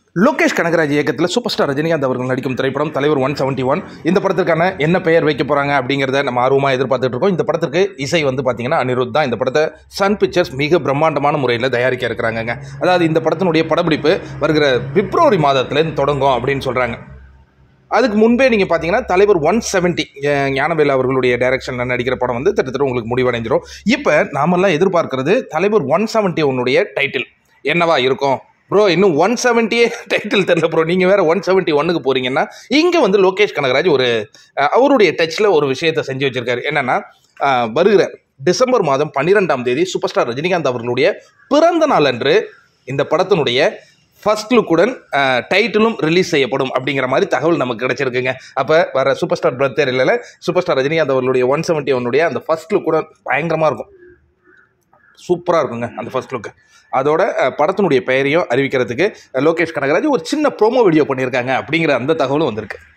லோகேஷ் கனகராஜ் இயக்கத்தில் super star Rajinikanth அவர்கள் நடிக்கும் திரைப்படம் தலைவர் ஒன் செவன்ட்டி ஒன் இந்த படத்திற்கான என்ன பெயர் வைக்க போகிறாங்க அப்படிங்கிறத நம்ம ஆர்வமாக எதிர்பார்த்துட்டு இருக்கோம் இந்த படத்திற்கு இசை வந்து பார்த்தீங்கன்னா அனிருத் தான் இந்த படத்தை சன் பிக்சர்ஸ் மிக பிரம்மாண்டமான முறையில் தயாரிக்க இருக்கிறாங்கங்க அதாவது இந்த படத்தினுடைய படப்பிடிப்பு வருகிற பிப்ரவரி மாதத்துலேருந்து தொடங்கும் அப்படின்னு சொல்கிறாங்க அதுக்கு முன்பே நீங்கள் பார்த்தீங்கன்னா தலைவர் ஒன் செவன்ட்டி ஞானவேல் அவர்களுடைய டைரக்ஷனில் நடிக்கிற படம் வந்து கிட்டத்தட்ட உங்களுக்கு முடிவடைஞ்சிரும் இப்போ நாமெல்லாம் எதிர்பார்க்கிறது தலைவர் ஒன் செவன்ட்டி ஒன்னுடைய டைட்டில் என்னவா இருக்கும் ப்ரோ இன்னும் ஒன் செவன்ட்டியே டைட்டில் தெரில ப்ரோ நீங்கள் வேறு ஒன் செவன்ட்டி ஒன்னுக்கு போகிறீங்கன்னா இங்கே வந்து லோகேஷ் கனகராஜ் ஒரு அஹ், அவருடைய டச்சில் ஒரு விஷயத்தை செஞ்சு வச்சிருக்காரு என்னென்னா வருகிற டிசம்பர் மாதம் பன்னிரெண்டாம் தேதி சூப்பர் ஸ்டார் ரஜினிகாந்த் அவர்களுடைய பிறந்த நாள் அன்று இந்த படத்தினுடைய ஃபர்ஸ்ட் லுக்குடன் டைட்டிலும் ரிலீஸ் செய்யப்படும் அப்படிங்கிற மாதிரி தகவல் நமக்கு கிடைச்சிருக்குங்க அப்போ வர சூப்பர் ஸ்டார் பிரதர் இல்லை சூப்பர் ஸ்டார் ரஜினிகாந்த் அவர்களுடைய ஒன் செவன்ட்டி ஒன்னுடைய அந்த ஃபர்ஸ்ட் லுக்குடன் பயங்கரமாக இருக்கும் சூப்பராக இருக்குங்க அந்த ஃபர்ஸ்ட் லுக்கு அதோட அஹ், படத்தினுடைய பெயரையும் அறிவிக்கிறதுக்கு அஹ், லோகேஷ் கனகராஜ் ஒரு சின்ன ப்ரோமோ வீடியோ பண்ணியிருக்காங்க அப்படிங்கிற அந்த தகவலும் வந்திருக்கு